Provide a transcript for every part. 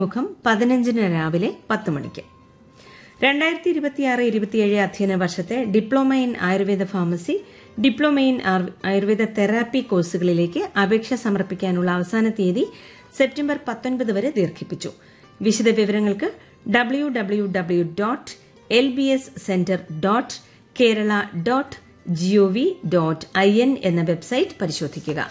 മുഖം പതിനഞ്ചിന് രാവിലെ പത്ത് മണിക്ക് രണ്ടായിരത്തി ഇരുപത്തിയാറ് ഇരുപത്തിയേഴ് അധ്യയന വർഷത്തെ diploma in ayurveda pharmacy diploma in ആർ- ആയുർവേദ തെറാപ്പി കോഴ്സുകളിലേക്ക് അപേക്ഷ സമർപ്പിക്കാനുള്ള അവസാന തീയതി സെപ്റ്റംബർ പത്തൊൻപത് വരെ ദീർഘിപ്പിച്ചു വിശദവിവരങ്ങൾക്ക് W W W dot L B S centre dot Kerala dot GOV dot I N എന്ന വെബ്സൈറ്റ് പരിശോധിക്കുക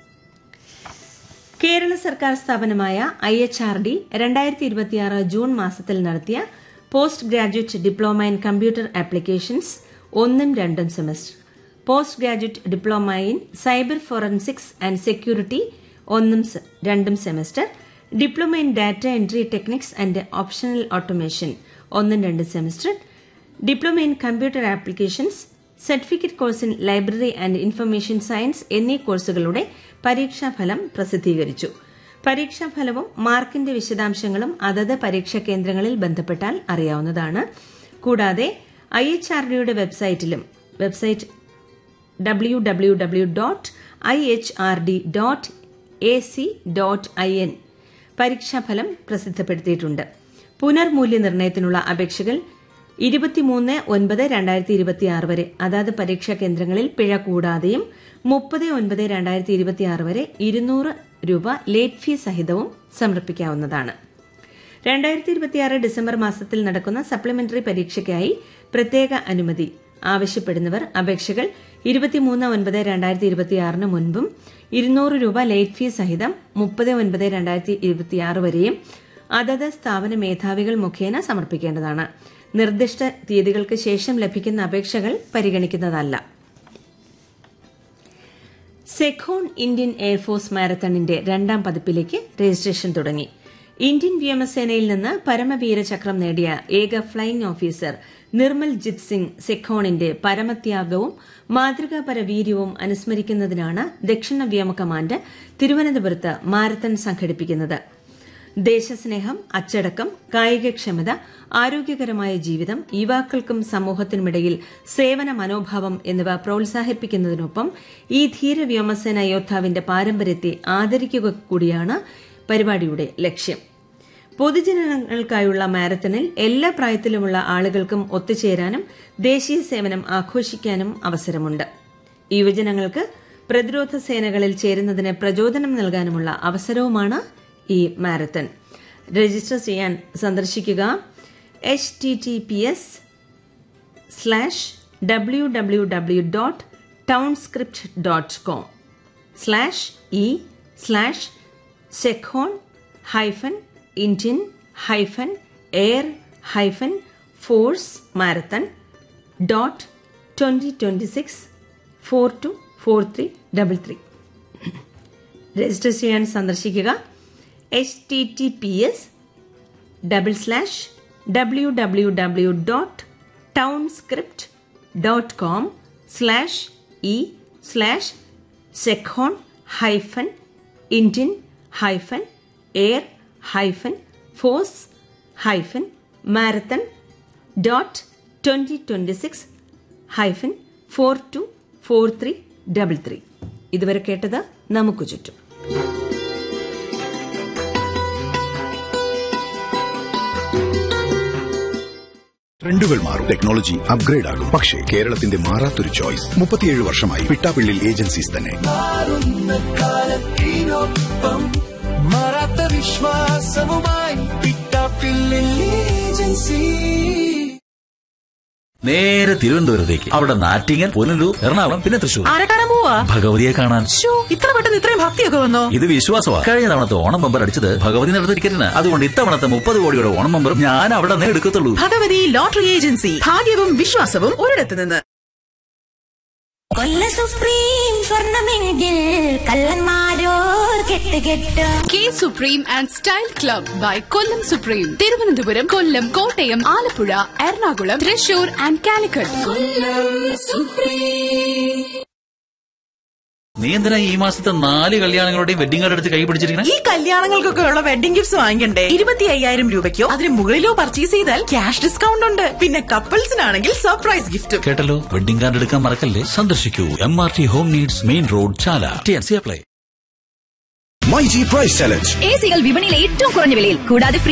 കേരള സർക്കാർ സ്ഥാപനമായ ഐ എച്ച് ആർ ഡി രണ്ടായിരത്തി ഇരുപത്തിയാറ് ജൂൺ മാസത്തിൽ നടത്തിയ post graduate diploma in computer applications ഒന്നും രണ്ടും semester post graduate diploma in cyber forensics and security ഒന്നും സെ- രണ്ടും semester diploma in data entry techniques and optional automation ഒന്നും രണ്ടും semester diploma in computer applications certificate course in library and information science എന്നീ കോഴ്സുകളുടെ പരീക്ഷാഫലം പ്രസിദ്ധീകരിച്ചു പരീക്ഷാഫലവും മാർക്കിന്റെ വിശദാംശങ്ങളും അതത് പരീക്ഷാ കേന്ദ്രങ്ങളിൽ ബന്ധപ്പെട്ടാൽ അറിയാവുന്നതാണ് കൂടാതെ ഐ എച്ച് ആർ ഡിയുടെ വെബ്സൈറ്റിലും website W W W dot I H R D dot A C dot I N പരീക്ഷാഫലം പ്രസിദ്ധപ്പെടുത്തിയിട്ടുണ്ട് പുനർമൂല്യനിർണ്ണയത്തിനുള്ള അപേക്ഷകൾ ഇരുപത്തിമൂന്ന് ഒൻപത് രണ്ടായിരത്തി ഇരുപത്തിയാറ് വരെ അതാത് പരീക്ഷാ കേന്ദ്രങ്ങളിൽ പിഴ കൂടാതെയും മുപ്പത് ഒൻപത് രണ്ടായിരത്തി ഇരുപത്തിയാറ് വരെ ഇരുന്നൂറ് രൂപ ലേറ്റ് ഫീ സഹിതവും സമർപ്പിക്കാവുന്നതാണ് രണ്ടായിരത്തി ഇരുപത്തിയാറ് ഡിസംബർ മാസത്തിൽ നടക്കുന്ന സപ്ലിമെന്ററി പരീക്ഷയ്ക്കായി പ്രത്യേക അനുമതി ആവശ്യപ്പെടുന്നവർ അപേക്ഷകൾ ഇരുപത്തിമൂന്ന് ഒൻപത് രണ്ടായിരത്തി ഇരുപത്തിയാറിന് മുൻപും ഇരുന്നൂറ് രൂപ ലേറ്റ് ഫീ സഹിതം മുപ്പത് ഒൻപത് രണ്ടായിരത്തി ഇരുപത്തിയാറ് വരെയും അതത് സ്ഥാപന മേധാവികൾ മുഖേന സമർപ്പിക്കേണ്ടതാണ് നിർദ്ദിഷ്ട തീയതികൾക്ക് ശേഷം ലഭിക്കുന്ന അപേക്ഷകൾ പരിഗണിക്കുന്നതല്ല സെഖോൺ ഇന്ത്യൻ എയർഫോഴ്സ് മാരത്തണിന്റെ രണ്ടാം പതിപ്പിലേക്ക് രജിസ്ട്രേഷൻ തുടങ്ങി ഇന്ത്യൻ വ്യോമസേനയിൽ നിന്ന് പരമവീര ചക്രം നേടിയ ഏക ഫ്ലൈയിംഗ് ഓഫീസർ നിർമ്മൽ ജിത് സിംഗ് സെഖോണിന്റെ പരമത്യാഗവും മാതൃകാപര വീര്യവും അനുസ്മരിക്കുന്നതിനാണ് ദക്ഷിണ വ്യോമ കമാൻഡ് തിരുവനന്തപുരത്ത് മാരത്തൺ സംഘടിപ്പിക്കുന്നത് ദേശസ്നേഹം അച്ചടക്കം കായികക്ഷമത ആരോഗ്യകരമായ ജീവിതം യുവാക്കൾക്കും സമൂഹത്തിനുമിടയിൽ സേവന മനോഭാവം എന്നിവ പ്രോത്സാഹിപ്പിക്കുന്നതിനൊപ്പം ഈ ധീര വ്യോമസേന യോദ്ധാവിന്റെ പാരമ്പര്യത്തെ ആദരിക്കുക കൂടിയാണ് പരിപാടിയുടെ ലക്ഷ്യം പൊതുജനങ്ങൾക്കായുള്ള മാരത്തണിൽ എല്ലാ പ്രായത്തിലുമുള്ള ആളുകൾക്കും ഒത്തുചേരാനും ദേശീയ സേവനം ആഘോഷിക്കാനും അവസരമുണ്ട് യുവജനങ്ങൾക്ക് പ്രതിരോധ സേനകളിൽ ചേരുന്നതിന് പ്രചോദനം നൽകാനുമുള്ള അവസരവുമാണ് ഈ മാരത്തൺ രജിസ്റ്റർ ചെയ്യാൻ സന്ദർശിക്കുക H T T P S slash W W W dot townscript dot com slash E slash Sekhon hyphen Indian hyphen air hyphen force marathon dot twenty twenty six four two four three double three register ചെയ്യാൻ സന്ദർശിക്കുക H T T P S double slash W W W dot townscript dot com slash E slash Sekhon hyphen Indian hyphen air hyphen force hyphen marathon dot twenty twenty six hyphen four two four three double three ഇതുവരെ കേട്ടത് നമുക്ക് ചുറ്റും ട്രെൻഡുകൾ മാറും technology upgrade ആകും പക്ഷേ കേരളത്തിന്റെ മാറാത്തൊരു choice മുപ്പത്തിയേഴ് വർഷമായി പിട്ടാപ്പിള്ളിൽ ഏജൻസീസ് തന്നെ കാലത്തിനൊപ്പം മാറാത്ത വിശ്വാസവുമായി പിട്ടാപ്പിള്ളിൽ ഏജൻസി നേരെ തിരുവനന്തപുരത്തേക്ക് അവിടെ നാറ്റിങ്ങൽ പുനലൂർ എറണാകുളം പിന്നെ തൃശൂർ ആരെ കാണാൻ പോവാ ഭഗവതിയെ കാണാൻ ശ്ശോ, ഇത്ര പെട്ടെന്ന് ഇത്രയും ഭക്തിയൊക്കെ വന്നോ ഇത് വിശ്വാസമാണ് കഴിഞ്ഞ തവണത്തെ ഓണം ബമ്പർ അടിച്ചത് ഭഗവതി നടത്ത ടിക്കറ്റിന് അതുകൊണ്ട് ഇത്തവണത്തെ മുപ്പത് കോടിയുടെ ഓണം ബമ്പറും ഞാൻ അവിടെ നിന്ന് എടുക്കത്തുള്ളൂ ഭഗവതി ലോട്ടറി ഏജൻസി ഭാഗ്യവും വിശ്വാസവും ഒരിടത്ത് നിന്ന് കൊല്ല സുപ്രീം സ്വർണമെങ്കിൽ കള്ളന്മാരോർ കെട്ട് കെട്ട് K supreme and style club by Kollam supreme Thiruvananthapuram Kollam Kottayam Alappuzha Ernakulam Thrissur and Calicut നീ എന്തിനാ ഈ മാസത്തെ നാല് കല്യാണങ്ങളുടെയും വെഡിങ് കാർഡ് എടുത്ത് കൈ പിടിച്ചിരിക്കണേ ഈ കല്യാണങ്ങൾക്കൊക്കെ ഉള്ള വെഡിംഗ് ഗിഫ്റ്റ്സ് വാങ്ങിക്കണ്ടേ ഇരുപത്തി അയ്യായിരം രൂപയ്ക്കോ അതിന് മുകളിലോ പർച്ചേസ് ചെയ്താൽ ക്യാഷ് ഡിസ്കൗണ്ട് ഉണ്ട് പിന്നെ കപ്പിൾസിനാണെങ്കിൽ സർപ്രൈസ് ഗിഫ്റ്റും കേട്ടല്ലോ വെഡിങ് കാർഡ് എടുക്കാൻ മറക്കല്ലേ സന്ദർശിക്കൂ M R T home needs main road Chala T apply myG price challenge A സികൾ വിപണിയിലെ ഏറ്റവും കുറഞ്ഞ വിലയിൽ കൂടാതെ